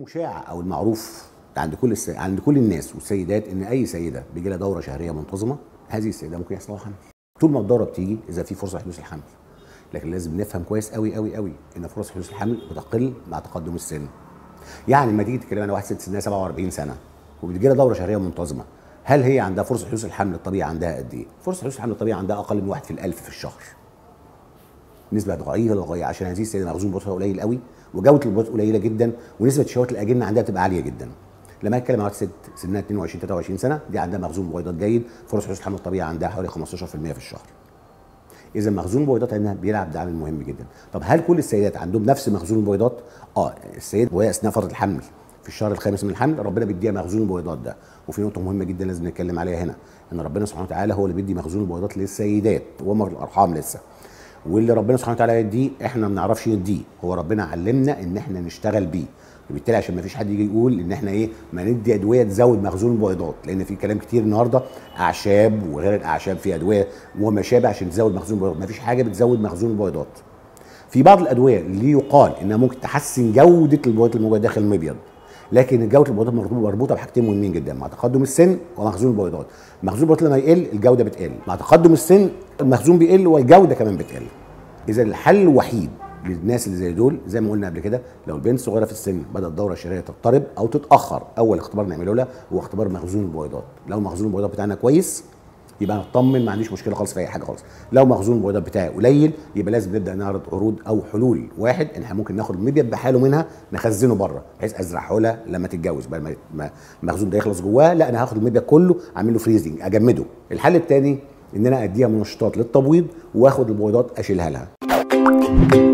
المشاع او المعروف عند كل الس... عند كل الناس والسيدات ان اي سيده بيجي لها دوره شهريه منتظمه هذه السيده ممكن يحصل لها حمل طول ما الدوره بتيجي اذا في فرصه حدوث الحمل لكن لازم نفهم كويس قوي قوي قوي ان فرص حدوث الحمل بتقل مع تقدم السن يعني لما تيجي تتكلم عن واحد ست سنها 47 سنه وبتجي لها دوره شهريه منتظمه هل هي عندها فرصه حدوث الحمل الطبيعي عندها قد ايه؟ فرصه حدوث الحمل الطبيعي عندها اقل من واحد في الألف في الشهر نسبه ضئيله للغايه عشان هذه السيده مخزون بيضتها قليل قوي وجوده البيض قليله جدا ونسبه شهوات الاجنه عندها بتبقى عاليه جدا لما اتكلم عن واحده ست سنها 22 23 سنه دي عندها مخزون بويضات جيد فرص حدوث الحمل الطبيعي عندها حوالي 15% في الشهر اذا مخزون بويضات عندها بيلعب ده عامل مهم جدا طب هل كل السيدات عندهم نفس مخزون البويضات اه السيد وهي اثناء فتره الحمل في الشهر الخامس من الحمل ربنا بيديها مخزون البويضات ده وفي نقطه مهمه جدا لازم نتكلم عليها هنا ان ربنا سبحانه وتعالى هو اللي بيدي مخزون البويضات للسيدات وهم في الارحام لسه واللي ربنا سبحانه وتعالى يديه احنا ما بنعرفش نديه هو ربنا علمنا ان احنا نشتغل بيه وبالتالي عشان ما فيش حد يجي يقول ان احنا ايه ما ندي ادويه تزود مخزون البويضات لان في كلام كتير النهارده اعشاب وغير الاعشاب في ادويه وما شابه عشان تزود مخزون البويضات ما فيش حاجه بتزود مخزون البويضات في بعض الادويه اللي يقال انها ممكن تحسن جوده البويضات الموجوده داخل المبيض لكن جوده البويضات مربوطه بحاجتين مهمين جدا مع تقدم السن ومخزون البويضات مخزون البويضات لما يقل الجوده بتقل مع تقدم السن المخزون بيقل والجوده كمان بتقل اذا الحل الوحيد للناس اللي زي دول زي ما قلنا قبل كده لو البنت صغيره في السن بدات الدوره الشهريه تضطرب او تتاخر اول اختبار نعمله لها هو اختبار مخزون البويضات لو مخزون البويضات بتاعنا كويس يبقى نطمن ما عنديش مشكله خالص في اي حاجه خالص لو مخزون البويضات بتاعي قليل يبقى لازم نبدا نعرض عروض او حلول واحد ان احنا ممكن ناخد المبيض بحاله منها نخزنه بره بحيث ازرعه لها لما تتجوز بدل ما المخزون ده يخلص جواه لا انا هاخد المبيض كله اعمل له فريزنج اجمده الحل الثاني ان انا اديها منشطات للتبويض واخد البويضات اشيلها لها